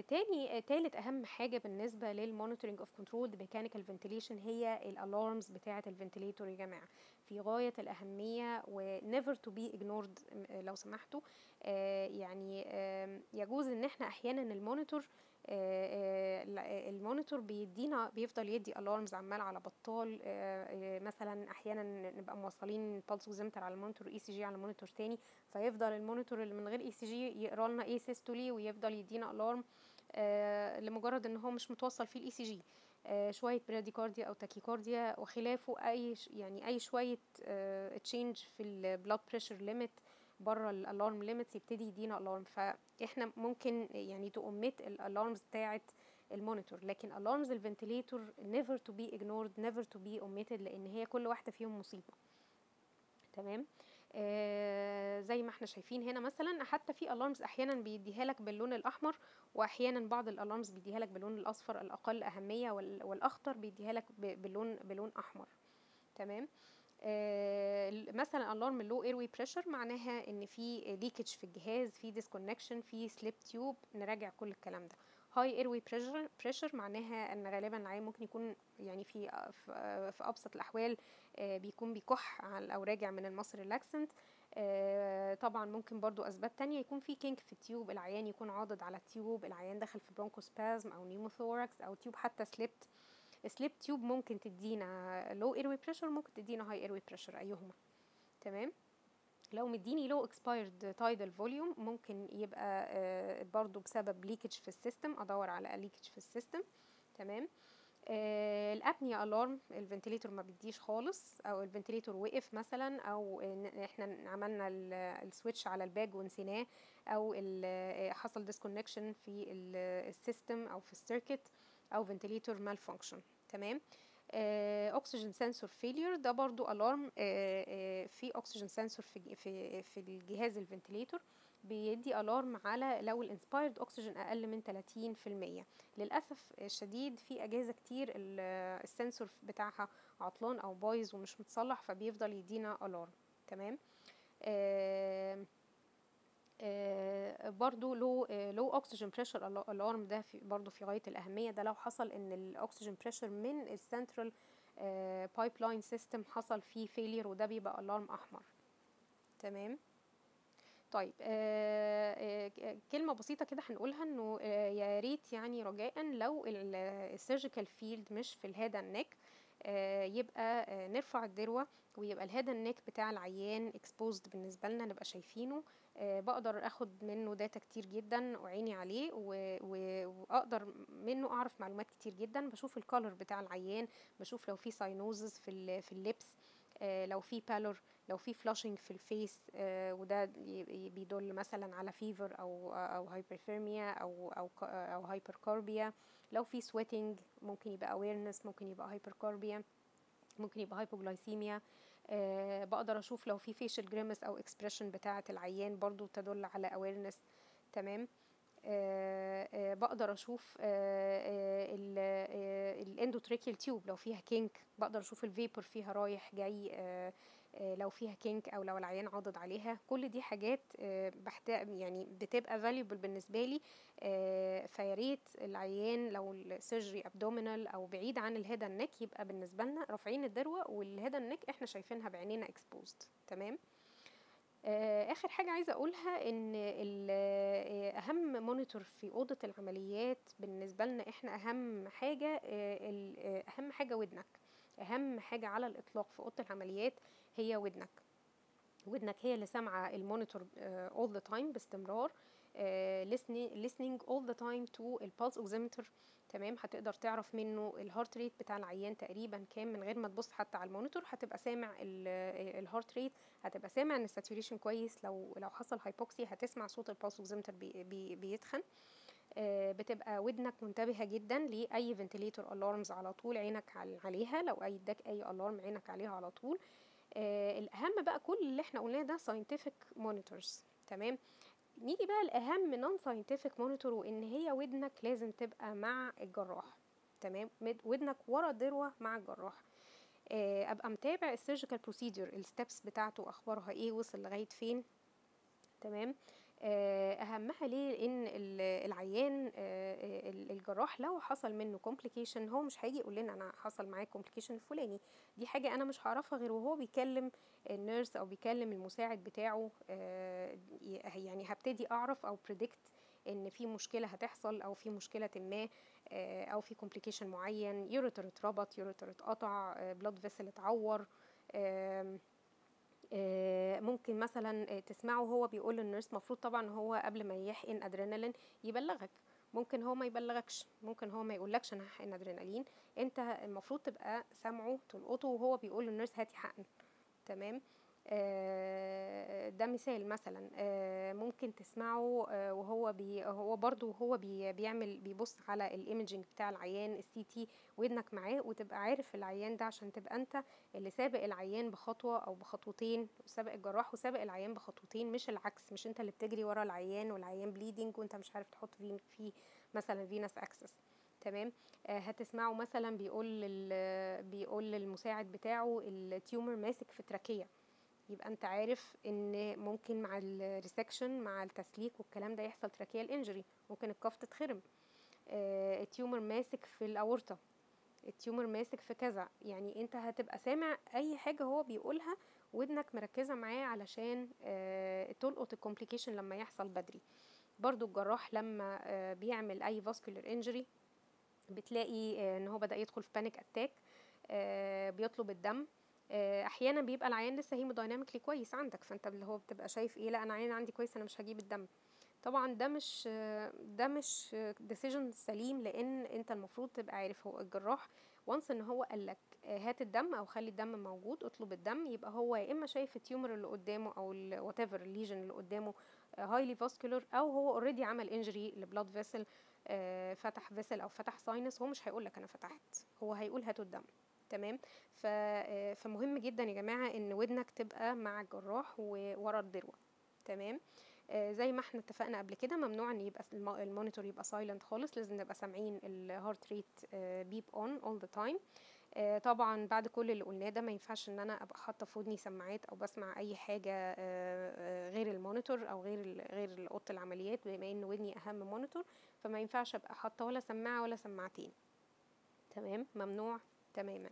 تاني آه، تالت اهم حاجه بالنسبه للمونيتورنج اوف كنترول ميكانيكال فنتيليشن هي الالارمز بتاعه الفنتيليتور يا جماعه في غايه الاهميه ونيفر تو بي اجنورد لو سمحتوا آه، يعني آم، يجوز ان احنا احيانا المونيتور آه، آه، المونيتور بيدينا بيفضل يدي الارمز عمال على بطال آه، آه، مثلا احيانا نبقى موصلين البلس اوكسيمتر على المونيتور اي سي جي على مونيتور تاني فيفضل المونيتور اللي من غير اي سي جي يقرا لنا ايه سيستولي ويفضل يدينا الارم آه، لمجرد ان هو مش متوصل فيه الاي سي جي شويه براديكارديا او تاكيكارديا وخلافه اي ش- يعني اي شويه تشينج في البلاد بريشر ليميت بره الالارم ليميتس يبتدي يدينا الارم فاحنا ممكن يعني تؤمت الالارمز بتاعه المونيتور لكن الارمز الفنتليتور never to be ignored never to be omitted لان هي كل واحده فيهم مصيبه تمام آه زي ما احنا شايفين هنا مثلا حتى في الارمز احيانا بيديها لك باللون الاحمر واحيانا بعض الالارمز بيديها لك باللون الاصفر الاقل اهميه وال- والاخطر بيديها لك ب- باللون بلون احمر تمام آه مثلا الارم اللو ايروي بريشر معناها ان في ليكج في الجهاز في ديسكونكشن في سليب تيوب نراجع كل الكلام ده هاي ايروي بريشر بريشر معناها ان غالبا العيان ممكن يكون يعني في في, في ابسط الاحوال آه، بيكون بيكح على او راجع من المصر ريلاكسنت طبعا ممكن برضو اسباب تانية يكون في كينك في التيوب العيان يكون عاضد على التيوب العيان دخل في برونكوسبازم او نيموثوركس او تيوب حتى سليبت سليب تيوب ممكن تدينا لو ايروي بريشر ممكن تدينا هاي ايروي بريشر ايهما تمام لو مديني لو اكسبايرد تايدال فوليوم ممكن يبقى آه، برضو بسبب ليكج في السيستم ادور على ليكج في السيستم تمام آه الابنيا الارم الفنتليتور ما بيديش خالص او الفنتليتور وقف مثلا او إن احنا عملنا ال- السويتش على الباج ونسيناه او ال- آه، حصل ديسكونكشن في ال- السيستم او في السيركت او فنتليتور مال فانكشن تمام اكسجين سنسور فيلير ده برضو الارم في اكسجين سنسور في في في الجهاز الفنتليتور بيدي الارم على لو الانسبايرد اكسجين اقل من 30% للاسف الشديد في اجهزه كتير ال- السنسور بتاعها عطلان او بايظ ومش متصلح فبيفضل يدينا الارم تمام آم، آه، برضو لو لو اكسجين بريشر الارم ده في برضو في غايه الاهميه ده لو حصل ان الاكسجين بريشر من السنترال بايب لاين سيستم حصل فيه فيلير وده بيبقى الارم احمر تمام طيب آه آه كلمه بسيطه كده هنقولها انه آه يا ريت يعني رجاء لو السيرجيكال فيلد مش في الهيد اند نيك آه يبقى آه نرفع الذروه ويبقى الهيد اند نيك بتاع العيان اكسبوزد بالنسبه لنا نبقى شايفينه آه بقدر اخد منه داتا كتير جدا وعيني عليه و- و- واقدر منه اعرف معلومات كتير جدا بشوف الكالر بتاع العيان بشوف لو في ساينوزز في ال- في اللبس آه لو في بالور لو في فلاشنج في الفيس آه وده ي- بيدل مثلا على فيفر او او هايبرثيرميا او او ك- او هايبركاربيا لو في سويتنج ممكن يبقى اويرنس ممكن يبقى هايبركاربيا ممكن يبقى هايبوجلايسيميا آه بقدر اشوف لو في فيشل جريمس او اكسبريشن بتاعه العيان برضو تدل على اويرنس تمام آه آه بقدر اشوف الاندوتريكيال تيوب لو فيها كينك بقدر اشوف الفيبر فيها رايح جاي آه آه، لو فيها كينك او لو العيان عاضد عليها كل دي حاجات آه، بحتاج يعني بتبقى valuable بالنسبه لي آه، فيا ريت العيان لو السيرجري ابدومينال او بعيد عن الهيد اند نيك يبقى بالنسبه لنا رافعين الذروه والهيد اند نيك احنا شايفينها بعينينا اكسبوزد تمام آه، اخر حاجه عايزه اقولها ان ال- آه، اهم مونيتور في اوضه العمليات بالنسبه لنا احنا اهم حاجه آه، ال- آه، اهم حاجه ودنك اهم حاجه على الاطلاق في اوضه العمليات هي ودنك ودنك هي اللي سامعه المونيتور آه، all the time باستمرار آه، listening listening all the time to البالس اوكسيمتر تمام هتقدر تعرف منه الهارت ريت بتاع العيان تقريبا كام من غير ما تبص حتى على المونيتور هتبقى سامع الهارت ريت هتبقى سامع ان الساتوريشن كويس لو لو حصل هايبوكسي هتسمع صوت البالس اوكسيمتر بي بي بيتخن آه، بتبقى ودنك منتبهه جدا لاي فنتليتور الارمز على طول عينك عل- عليها لو اي اداك اي الارم عينك عليها على طول آه الاهم بقى كل اللي احنا قلناه ده scientific monitors تمام نيجي بقى الاهم نون ساينتفك مونيتور وان هي ودنك لازم تبقى مع الجراح تمام مد- ودنك ورا الذروه مع الجراح آه، ابقى متابع السيرجيكال بروسيدور الستبس بتاعته اخبارها ايه وصل لغايه فين تمام آه، اهمها ليه لان ال- العيان آه، ال- الجراح لو حصل منه كومبليكيشن هو مش هيجي يقول لنا انا حصل معايا كومبليكيشن الفلاني دي حاجه انا مش هعرفها غير وهو بيكلم النيرس او بيكلم المساعد بتاعه آه، ي- يعني هبتدي اعرف او بريدكت ان في مشكله هتحصل او في مشكله ما آه، او في كومبليكيشن معين يوريتر اتربط يوريتر اتقطع بلاد فيسل اتعور آم، آه، ممكن مثلا آه، تسمعه هو بيقول للنيرس مفروض طبعا هو قبل ما يحقن ادرينالين يبلغك ممكن هو ما يبلغكش ممكن هو ما يقولكش انا هحقن ادرينالين انت المفروض تبقى سامعه تلقطه وهو بيقول للنيرس هاتي حقن تمام آه، ده مثال مثلا آه، ممكن تسمعه آه، وهو بي هو برضو وهو بي بيعمل بيبص على الايمجنج بتاع العيان السي تي ودنك معاه وتبقى عارف العيان ده عشان تبقى انت اللي سابق العيان بخطوه او بخطوتين سابق الجراح وسابق العيان بخطوتين مش العكس مش انت اللي بتجري ورا العيان والعيان بليدنج وانت مش عارف تحط فيه فيه مثلا فينس اكسس تمام آه هتسمعه مثلا بيقول لل بيقول للمساعد بتاعه التيومر ماسك في تراكيه يبقى انت عارف ان ممكن مع الريسكشن مع التسليك والكلام ده يحصل تراكيال انجري ممكن الكف تتخرم آه التيومر ماسك في الاورطه التيومر ماسك في كذا يعني انت هتبقى سامع اي حاجه هو بيقولها ودنك مركزه معاه علشان آه تلقط الكومبليكيشن لما يحصل بدري برضو الجراح لما آه بيعمل اي فاسكولار انجري بتلاقي آه ان هو بدا يدخل في بانيك اتاك بيطلب الدم آه، احيانا بيبقى العيان لسه هيمودايناميكلي كويس عندك فانت اللي هو بتبقى شايف ايه لا انا عيان عندي كويس انا مش هجيب الدم طبعا ده مش آه، ده مش ديسيجن سليم لان انت المفروض تبقى عارف هو الجراح وانس ان هو قال لك هات الدم او خلي الدم موجود اطلب الدم يبقى هو يا اما شايف التيومر اللي قدامه او وات ايفر الليجن اللي قدامه هايلي فاسكولار او هو اوريدي عمل انجري لبلاد فيسل فتح فيسل او فتح ساينس هو مش هيقول لك انا فتحت هو هيقول هاتوا الدم تمام ف... آه، فمهم جدا يا جماعه ان ودنك تبقى مع الجراح وورا الذروه تمام آه، زي ما احنا اتفقنا قبل كده ممنوع ان يبقى الم- المونيتور يبقى سايلنت خالص لازم نبقى سامعين الهارت ريت بيب اون اول ذا تايم طبعا بعد كل اللي قلناه ده ما ينفعش ان انا ابقى حاطه في ودني سماعات او بسمع اي حاجه آه، آه، غير المونيتور او غير ال- غير اوضه العمليات بما ان ودني اهم مونيتور فما ينفعش ابقى حاطه ولا سماعه ولا سماعتين تمام ممنوع تماما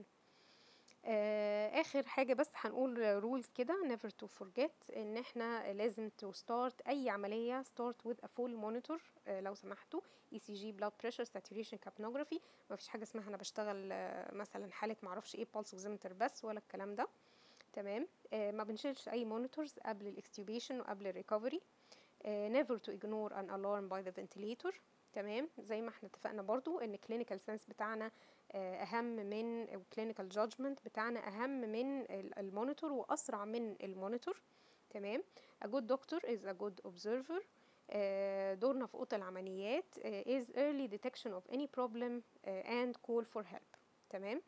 آه، اخر حاجه بس هنقول رولز كده never to forget ان احنا لازم to start اي عمليه start with a full monitor آه، لو سمحتوا ECG blood pressure saturation capnography ما فيش حاجه اسمها انا بشتغل آه، مثلا حاله معرفش ايه pulse oximeter بس ولا الكلام ده تمام آه، ما بنشيلش اي مونيتورز قبل الاكستيوبيشن وقبل الريكفري never to ignore an alarm by the ventilator تمام زي ما احنا اتفقنا برضو ان clinical sense بتاعنا آه، اهم من clinical judgment بتاعنا اهم من ال- المونيتور واسرع من المونيتور تمام a good doctor is a good observer آه، دورنا في اوضه العمليات آه، is early detection of any problem آه، and call for help تمام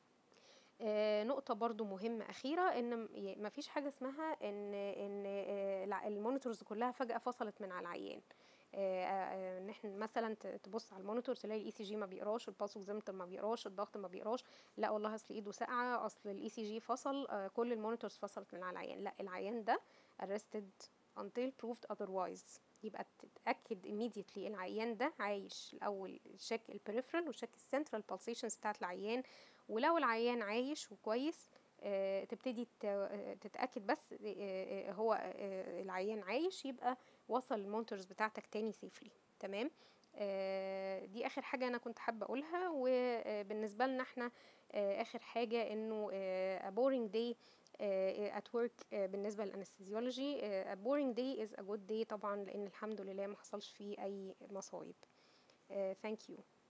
آه، نقطة برضو مهمة أخيرة إن م- ي- مفيش حاجة اسمها إن إن آه، الع- المونيتورز كلها فجأة فصلت من على العيان آه، آه، ان احنا مثلا ت- تبص على المونيتور تلاقي الاي سي جي ما بيقراش البالس اوكسيمتر ما بيقراش الضغط ما بيقراش لا والله اصل ايده ساقعه اصل الاي سي جي فصل آه، كل المونيتورز فصلت من على العيان لا العيان ده arrested until proved otherwise يبقى تتاكد immediately العيان ده عايش الاول شيك البريفرال وشيك السنترال pulsations بتاعت العيان ولو العيان عايش وكويس آه، تبتدي ت- آه، تتاكد بس آه، آه، هو آه، العيان عايش يبقى وصل المونتورز بتاعتك تاني سيفلي تمام آه، دي اخر حاجه انا كنت حابه اقولها وبالنسبه لنا احنا آه، اخر حاجه انه آه، a boring day آه، at work آه، بالنسبه للانستيزيولوجي آه، a boring day is a good day طبعا لان الحمد لله ما حصلش فيه اي مصايب آه، thank you